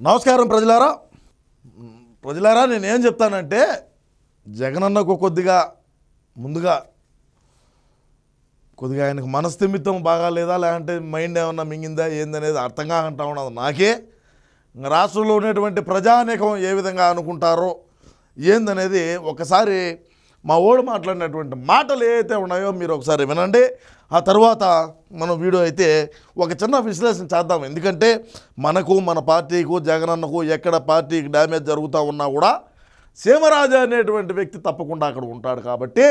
నమస్కారం ప్రజలారా మ్, ప్రజలారా నేనేం చెప్తానంటే జగనన్నకు కొద్దిగా ముందుగా కొద్దిగా ఆయనకు మనస్థిమితం బాగా లేదా లేదంటే మైండ్ ఏమన్నా మింగిందా ఏందనేది అర్థం కాకుండా ఉన్నది నాకే ఇంక రాష్ట్రంలో ఉన్నటువంటి ప్రజానేకం ఏ విధంగా అనుకుంటారో ఏందనేది ఒకసారి మా ఓడు మాట్లాడినటువంటి మాటలు ఏవైతే ఉన్నాయో మీరు ఒకసారి వినండి ఆ తర్వాత మనం వీడియో అయితే ఒక చిన్న విశ్లేషణ చేద్దాం ఎందుకంటే మనకు మన పార్టీకు జగనన్నకు ఎక్కడ పార్టీకి డ్యామేజ్ జరుగుతూ ఉన్నా కూడా సీమరాజు అనేటువంటి వ్యక్తి తప్పకుండా అక్కడ ఉంటాడు కాబట్టి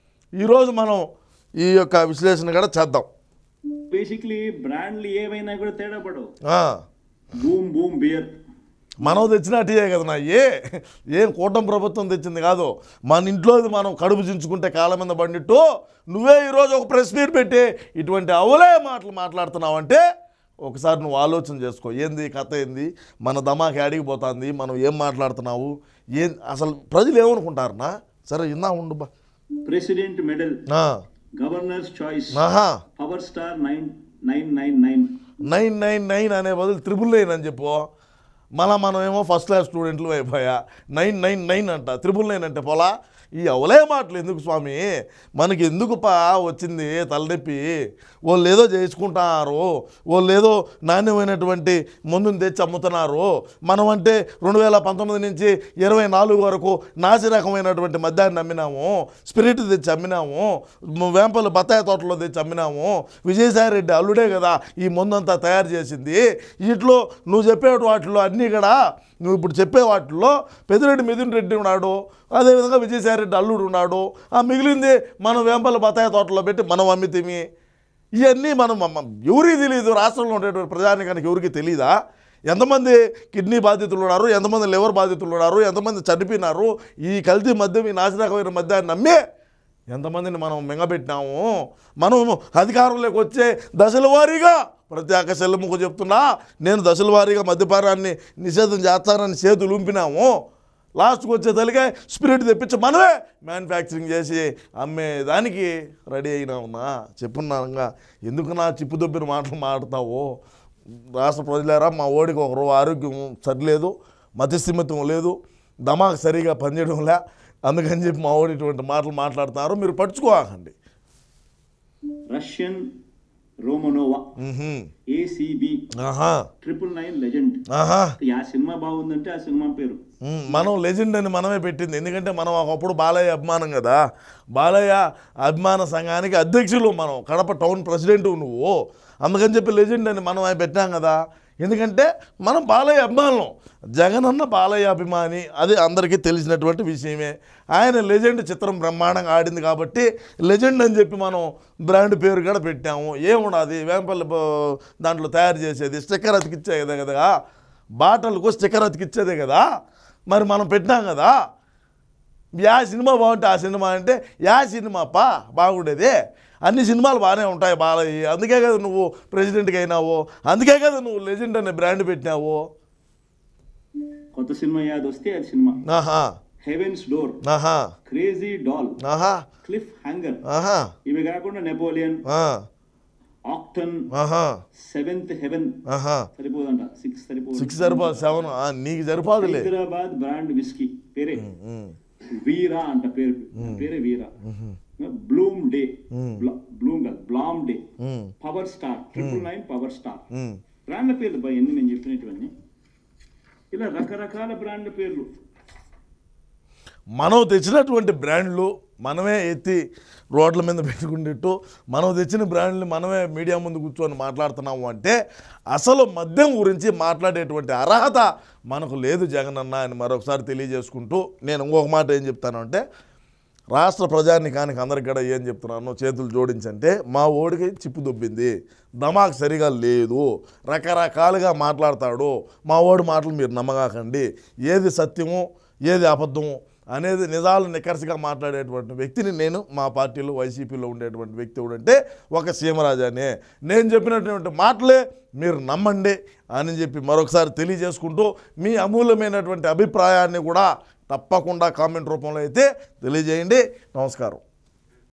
ఈరోజు మనం ఈ యొక్క విశ్లేషణ కూడా చేద్దాం బేసిక్లీ బ్రాండ్లు ఏవైనా కూడా తేడా పడవు ఆ, బూమ్ బూమ్ బియర్ మనం తెచ్చిన టీయే కదా నా ఏ ఏం కూటమి ప్రభుత్వం తెచ్చింది కాదు మన ఇంట్లోది మనం కడుపు చించుకుంటే కాళ్ళ మీద బండిట్టు నువ్వే ఈరోజు ఒక ప్రెస్ మీట్ పెట్టి ఇటువంటి అవలే మాటలు మాట్లాడుతున్నావంటే ఒకసారి నువ్వు ఆలోచన చేసుకో ఏంది కథ ఏంది మన దమాకి అడిగి పోతుంది మనం ఏం మాట్లాడుతున్నావు ఏం అసలు ప్రజలు ఏమనుకుంటారనా సరే ఇందా ఉండు బా ప్రెసిడెంట్ మెడల్ ఆ, గవర్నర్స్ చాయిస్ ఆహా power star nine nine nine nine nine nine nine అనే బదులు త్రిబుల్ నైన్ అని చెప్పు మళ్ళా మనం ఏమో ఫస్ట్ క్లాస్ స్టూడెంట్లు అయిపోయా నైన్ నైన్ నైన్ అంట త్రిబుల్ నైన్ అంటే పోలా ఈ అవలే మాటలు ఎందుకు స్వామి మనకి ఎందుకు పా వచ్చింది తలనొప్పి వాళ్ళు ఏదో చేసుకుంటున్నారు వాళ్ళు ఏదో నాణ్యమైనటువంటి మందుని తెచ్చి అమ్ముతున్నారు మనం అంటే రెండు వేల పంతొమ్మిది నుంచి ఇరవై నాలుగు వరకు నాసి రకమైనటువంటి మద్యాన్ని అమ్మినాము స్పిరిట్ తెచ్చి అమ్మినాము మ- వేంపలు బత్తాయి తోటలో తెచ్చి అమ్మినాము విజయసాయి రెడ్డి అల్లుడే కదా ఈ మందంతా తయారు చేసింది వీటిలో నువ్వు చెప్పే వాటిలో అన్నీ కూడా నువ్వు ఇప్పుడు చెప్పే వాటిల్లో పెద్దిరెడ్డి మిథున్ రెడ్డి ఉన్నాడు అదేవిధంగా విజయసాయి రెడ్డి అల్లుడు ఉన్నాడు ఆ మిగిలింది మనం వేంపల బత్తాయి తోటలో పెట్టి మనం అమ్మితేమి ఇవన్నీ మనం అమ్మ- ఎవరికి తెలియదు రాష్ట్రంలో ఉండేటువంటి ప్రజానికానికి ఎవరికి తెలియదా ఎంతమంది కిడ్నీ బాధితులు ఉన్నారు ఎంతమంది లివర్ బాధితులు ఉన్నారు ఎంతమంది చనిపోయినారు ఈ కల్తీ మద్యం ఈ నాశనకమైన మద్యాన్ని నమ్మి ఎంతమందిని మనం మింగబెట్టినాము మనం అధికారంలోకి వచ్చే దశల వారీగా ప్రతి ఒక్క సెల్లముకు చెప్తున్నా నేను దశల వారీగా మద్యపానాన్ని నిషేధం చేస్తానని చేతులు ఉంపినాము లాస్ట్కి వచ్చే తలిగే స్పిరిట్ తెప్పించి మనమే మ్యానుఫ్యాక్చరింగ్ చేసి అమ్మే దానికి రెడీ అయినావునా చెప్పున్నాగా ఎందుకు నా చిప్పు దొబ్బిన మాటలు మాడతావు రాష్ట్ర ప్రజలారా మా ఓడికి ఒకరు ఆరోగ్యం సరిలేదు మతిస్థిమితం లేదు దమాక్ సరిగా పనిచేయడం లే అందుకని చెప్పి మా ఓడి ఇటువంటి మాటలు మాట్లాడుతున్నారు మీరు పట్టుకోకండి రష్యన్ రోమనోవా మ్హూ. ఏసీబీ ఆహా ట్రిపుల్ నైన్ లెజెండ్ ఆహా ఆ సినిమా బాగుందంటే ఆ సినిమా పేరు మ్, మనం లెజెండ్ అని మనమే పెట్టింది ఎందుకంటే మనం ఒకప్పుడు బాలయ్య అభిమానం కదా బాలయ్య అభిమాన సంఘానికి అధ్యక్షులు మనం కడప టౌన్ ప్రెసిడెంట్ నువ్వు అందుకని చెప్పి లెజెండ్ అని మనం ఆయన పెట్టాం కదా ఎందుకంటే మనం బాలయ్య అభిమానులం జగన్ అన్న బాలయ్య అభిమాని అది అందరికీ తెలిసినటువంటి విషయమే ఆయన లెజెండ్ చిత్రం బ్రహ్మాండంగా ఆడింది కాబట్టి లెజెండ్ అని చెప్పి మనం బ్రాండ్ పేరు కూడా పెట్టాము ఏమున్నది వేంపల్లి బ- దాంట్లో తయారు చేసేది స్టిక్కర్ అతికిచ్చే కదా కదా బాటలకు స్టిక్కర్ అతికిచ్చేదే కదా మరి మనం పెట్టినాం కదా యా సినిమా బాగుంటే ఆ సినిమా అంటే యా సినిమా పా బాగుండేది అన్ని సినిమాలు బాగానే ఉంటాయి బాలయ్య అందుకే కదా నువ్వు ప్రెసిడెంట్కి అయినావు అందుకే కదా నువ్వు లెజెండ్ అనే బ్రాండ్ పెట్టినావు కొత్త సినిమా యాద్ వస్తే అది సినిమా ఆహా హెవెన్స్ డోర్ ఆహా క్రేజీ డాల్ ఆహా క్లిఫ్ హ్యాంగర్ ఆహా ఇవి కాకుండా నెపోలియన్ ఆ, ఆక్టన్ ఆహా సెవెంత్ హెవెన్ ఆహా సరిపోదంట సిక్స్ సరిపోదు సిక్స్ సరిపోదు సెవెన్ ఆ, నీకు సరిపోదులే హైదరాబాద్ బ్రాండ్ విస్కీ పేరే ఉమ్, వీరా అంట పేరు పేరే వీరా బ్లూమ్ డే బ్లూమ్ కాదు బ్లామ్ డే ఉమ్, power star triple nine power star ఉమ్. బ్రాండ్ల పేర్లు బా ఎన్ని నేను చెప్పినటువన్నీ ఇలా రకరకాల బ్రాండ్ల పేర్లు మనం తెచ్చినటువంటి బ్రాండ్లు మనమే ఎత్తి రోడ్ల మీద పెట్టుకునేట్టు మనం తెచ్చిన బ్రాండ్లు మనమే మీడియా ముందు కూర్చొని మాట్లాడుతున్నాము అంటే అసలు మద్యం గురించి మాట్లాడేటువంటి అర్హత మనకు లేదు జగన్ అన్న అని మరొకసారి తెలియజేసుకుంటూ నేను ఇంకొక మాట ఏం చెప్తాను అంటే రాష్ట్ర ప్రజానికానికి అందరికి కూడా ఏం చెప్తున్నాను చేతులు జోడించంటే మా ఓడికి చిప్పు దొబ్బింది దమాక్ సరిగా లేదు రకరకాలుగా మాట్లాడతాడు మా ఓడి మాటలు మీరు నమ్మగాకండి ఏది సత్యము ఏది అబద్ధము అనేది నిజాలు నికర్సిగా మాట్లాడేటువంటి వ్యక్తిని నేను మా పార్టీలో వైసీపీలో ఉండేటువంటి వ్యక్తి ఎవడంటే ఒక సీమరాజానే నేను చెప్పినటువంటి మాటలే మీరు నమ్మండి అని చెప్పి మరొకసారి తెలియజేసుకుంటూ మీ అమూల్యమైనటువంటి అభిప్రాయాన్ని కూడా తప్పకుండా కామెంట్ రూపంలో అయితే తెలియజేయండి నమస్కారం